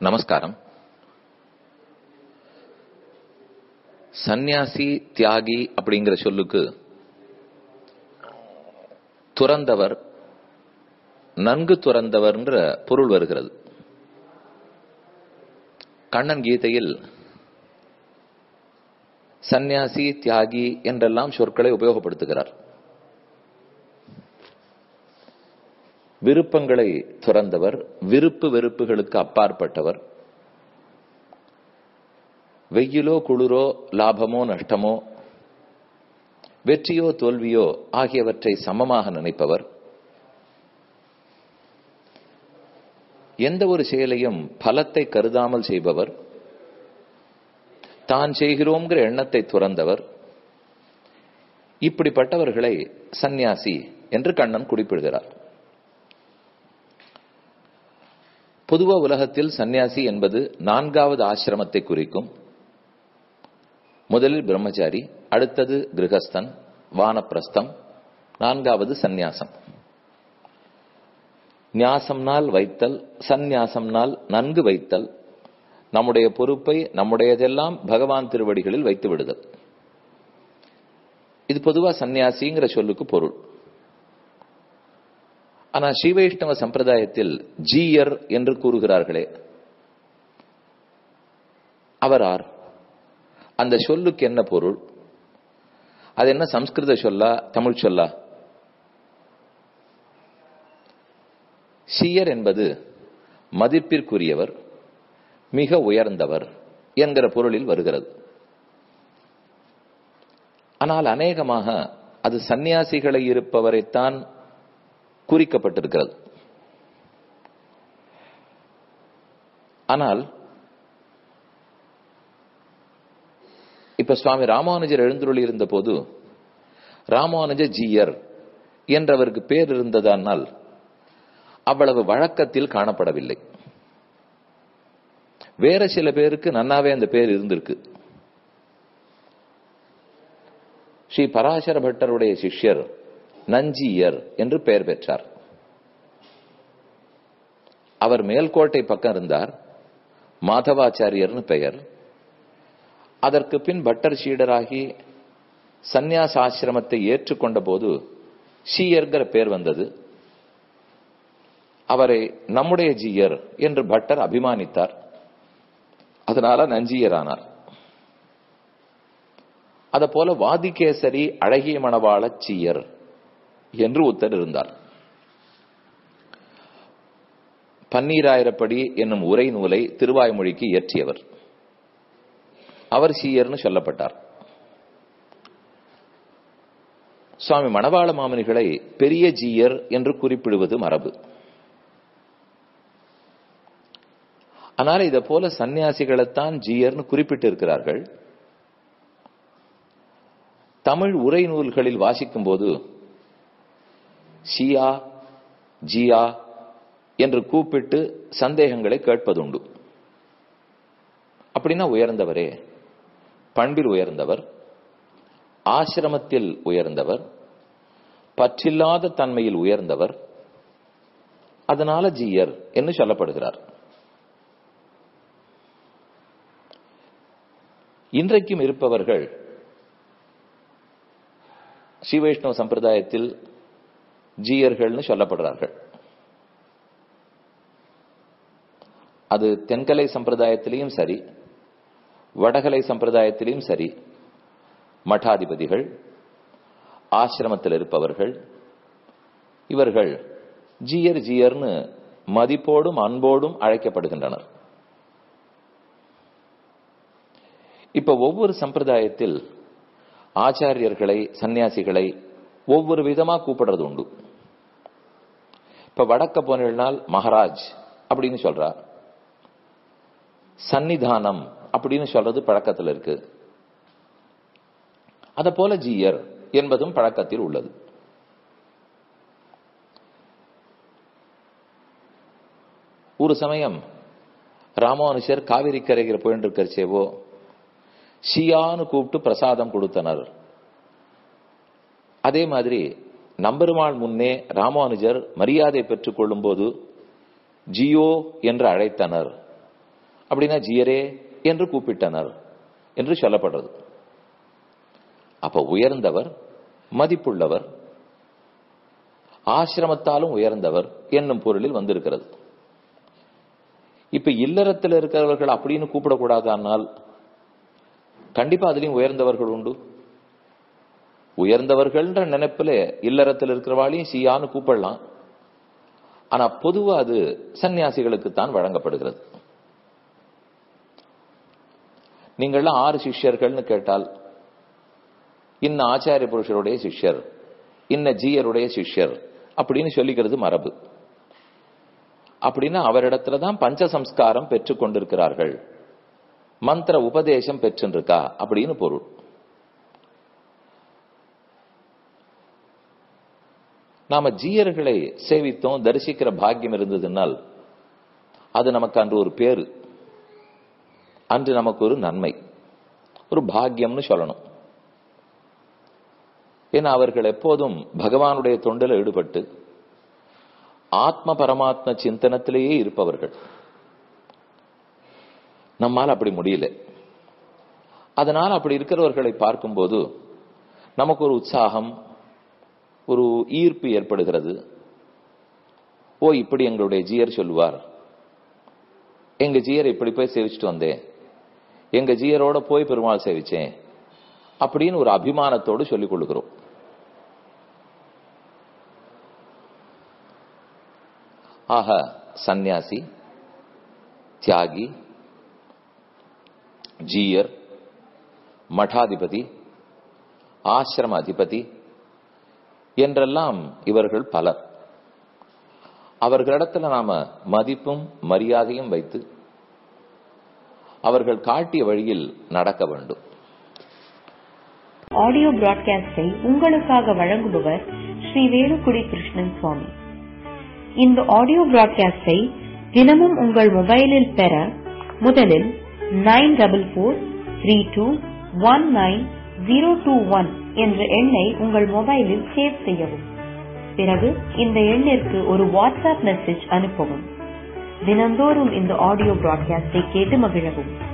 நமஸ்காரம் சந்நியாசி தியாகி அப்படிங்கிற சொல்லுக்கு துறந்தவர் நன்கு துறந்தவர்ன்ற பொருள் வருகிறது கண்ணன் கீதையில் சந்நியாசி தியாகி என்றெல்லாம் சொற்களை உபயோகப்படுத்துகிறார் விருப்பங்களை துறந்தவர் விருப்பு வெறுப்புகளுக்கு அப்பாற்பட்டவர் வெயிலோ குளிரோ லாபமோ நஷ்டமோ வெற்றியோ தோல்வியோ ஆகியவற்றை சமமாக நினைப்பவர் எந்த ஒரு செயலையும் பலத்தை கருதாமல் செய்பவர் தான் செய்கிறோங்கிற எண்ணத்தை துறந்தவர் இப்படிப்பட்டவர்களை சந்நியாசி என்று கண்ணன் குறிப்பிடுகிறார் பொதுவா உலகத்தில் சந்நியாசி என்பது நான்காவது ஆசிரமத்தை குறிக்கும் முதலில் பிரம்மச்சாரி அடுத்தது கிரகஸ்தன் வானப்பிரஸ்தம் நான்காவது சந்நியாசம் நியாசம்னால் வைத்தல் சந்நியாசம்னால் நன்கு வைத்தல் நம்முடைய பொறுப்பை நம்முடையதெல்லாம் பகவான் திருவடிகளில் வைத்து விடுதல் இது பொதுவா சந்நியாசிங்கிற சொல்லுக்கு பொருள் ஆனா ஸ்ரீ வைஷ்ணவ சம்பிரதாயத்தில் ஜீயர் என்று கூறுகிறார்களே அவர் ஆர் அந்த சொல்லுக்கு என்ன பொருள் அது என்ன சம்ஸ்கிருத சொல்லா தமிழ் சொல்லா ஷியர் என்பது மதிப்பிற்குரியவர் மிக உயர்ந்தவர் என்கிற பொருளில் வருகிறது ஆனால் அநேகமாக அது சந்நியாசிகளை இருப்பவரைத்தான் குறிக்கப்பட்டிருக்கிறது ஆனால் இப்ப சுவாமி ராமானுஜர் எழுந்துருளி இருந்த போது ராமானுஜ ஜீயர் என்றவருக்கு பேர் இருந்ததானால் அவ்வளவு வழக்கத்தில் காணப்படவில்லை வேற சில பேருக்கு நன்னாவே அந்த பேர் இருந்திருக்கு ஸ்ரீ பராசர பட்டருடைய சிஷ்யர் நஞ்சியர் என்று பெயர் பெற்றார் அவர் மேல்கோட்டை பக்கம் இருந்தார் மாதவாச்சாரியர்னு பெயர் அதற்கு பின் பட்டர் சீடராகி சந்நியாச ஆசிரமத்தை ஏற்றுக்கொண்ட போது ஷீயர்கிற பேர் வந்தது அவரை நம்முடைய ஜீயர் என்று பட்டர் அபிமானித்தார் அதனால நஞ்சியரானார் அத போல வாதிகேசரி அழகிய மணவாள சீயர் என்று உத்தர் இருந்தார் பன்னீராயிரப்படி என்னும் உரை நூலை திருவாய்மொழிக்கு இயற்றியவர் அவர் சீயர்னு சொல்லப்பட்டார் சுவாமி மணவாள மாமனிகளை பெரிய ஜீயர் என்று குறிப்பிடுவது மரபு ஆனால் இதை போல சன்னியாசிகளைத்தான் ஜீயர்னு குறிப்பிட்டு இருக்கிறார்கள் தமிழ் உரை நூல்களில் வாசிக்கும் போது ஷியா ஜியா என்று கூப்பிட்டு சந்தேகங்களை கேட்பதுண்டு அப்படின்னா உயர்ந்தவரே பண்பில் உயர்ந்தவர் ஆசிரமத்தில் உயர்ந்தவர் பற்றில்லாத தன்மையில் உயர்ந்தவர் அதனால ஜீயர் என்று சொல்லப்படுகிறார் இன்றைக்கும் இருப்பவர்கள் ஸ்ரீ வைஷ்ணவ சம்பிரதாயத்தில் ஜீயர்கள்னு சொல்லப்படுறார்கள் அது தென்கலை சம்பிரதாயத்திலையும் சரி வடகலை சம்பிரதாயத்திலையும் சரி மடாதிபதிகள் ஆசிரமத்தில் இருப்பவர்கள் இவர்கள் ஜீயர் ஜீயர்னு மதிப்போடும் அன்போடும் அழைக்கப்படுகின்றனர் இப்ப ஒவ்வொரு சம்பிரதாயத்தில் ஆச்சாரியர்களை சன்னியாசிகளை ஒவ்வொரு விதமா கூப்பிடுறது உண்டு இப்ப வடக்க போனால் மகாராஜ் அப்படின்னு சொல்றா சன்னிதானம் அப்படின்னு சொல்றது பழக்கத்தில் இருக்கு அத போல ஜீயர் என்பதும் பழக்கத்தில் உள்ளது ஒரு சமயம் ராமானுஷர் காவிரி கரைகிற போயிட்டு இருக்கிறச்சேவோ ஷியான்னு கூப்பிட்டு பிரசாதம் கொடுத்தனர் அதே மாதிரி நம்பெருமாள் முன்னே ராமானுஜர் மரியாதை பெற்றுக் கொள்ளும் போது ஜியோ என்று அழைத்தனர் அப்படின்னா ஜீயரே என்று கூப்பிட்டனர் என்று சொல்லப்படுறது அப்ப உயர்ந்தவர் மதிப்புள்ளவர் ஆசிரமத்தாலும் உயர்ந்தவர் என்னும் பொருளில் வந்திருக்கிறது இப்ப இல்லறத்தில் இருக்கிறவர்கள் அப்படின்னு கூப்பிடக்கூடாதானால் கண்டிப்பா அதுலயும் உயர்ந்தவர்கள் உண்டு உயர்ந்தவர்கள்ன்ற நினைப்பில் இல்லறத்தில் இருக்கிறவாளையும் சீயான்னு கூப்பிடலாம் ஆனா பொதுவா அது சன்னியாசிகளுக்கு தான் வழங்கப்படுகிறது நீங்கள்லாம் ஆறு சிஷ்யர்கள்னு கேட்டால் இன்ன ஆச்சாரிய புருஷருடைய சிஷ்யர் இன்ன ஜீயருடைய சிஷ்யர் அப்படின்னு சொல்லிக்கிறது மரபு அப்படின்னா அவரிடத்துல தான் பஞ்ச சம்ஸ்காரம் பெற்று கொண்டிருக்கிறார்கள் மந்திர உபதேசம் பெற்றுருக்கா அப்படின்னு பொருள் நாம ஜீயர்களை சேவித்தோம் தரிசிக்கிற பாக்கியம் இருந்ததுனால் அது நமக்கு அன்று ஒரு பேரு அன்று நமக்கு ஒரு நன்மை ஒரு பாக்கியம்னு சொல்லணும் ஏன்னா அவர்கள் எப்போதும் பகவானுடைய தொண்டில் ஈடுபட்டு ஆத்ம பரமாத்ம சிந்தனத்திலேயே இருப்பவர்கள் நம்மால் அப்படி முடியல அதனால் அப்படி இருக்கிறவர்களை பார்க்கும்போது நமக்கு ஒரு உற்சாகம் ஒரு ஈர்ப்பு ஏற்படுகிறது ஓ இப்படி எங்களுடைய ஜியர் சொல்லுவார் எங்க ஜியர் இப்படி போய் சேவிச்சுட்டு வந்தேன் எங்க ஜியரோட போய் பெருமாள் சேவிச்சேன் அப்படின்னு ஒரு அபிமானத்தோடு சொல்லிக் கொள்கிறோம் ஆக சந்நியாசி தியாகி ஜீயர் மடாதிபதி ஆசிரம அதிபதி என்றெல்லாம் இவர்கள் பலர் அவர்களிடத்துல நாம மதிப்பும் மரியாதையும் வைத்து அவர்கள் காட்டிய வழியில் நடக்க வேண்டும் ஆடியோ பிராட்காஸ்டை உங்களுக்காக வழங்குபவர் ஸ்ரீ வேலுக்குடி கிருஷ்ணன் சுவாமி இந்த ஆடியோ பிராட்காஸ்டை தினமும் உங்கள் மொபைலில் பெற முதலில் nine double four three two one nine zero two one என்ற எண்ணை உங்கள் மொபைலில் சேவ் செய்யவும் பிறகு இந்த எண்ணிற்கு ஒரு வாட்ஸ்அப் மெசேஜ் அனுப்பவும் தினந்தோறும் இந்த ஆடியோ பிராட்காஸ்டை கேட்டு மகிழவும்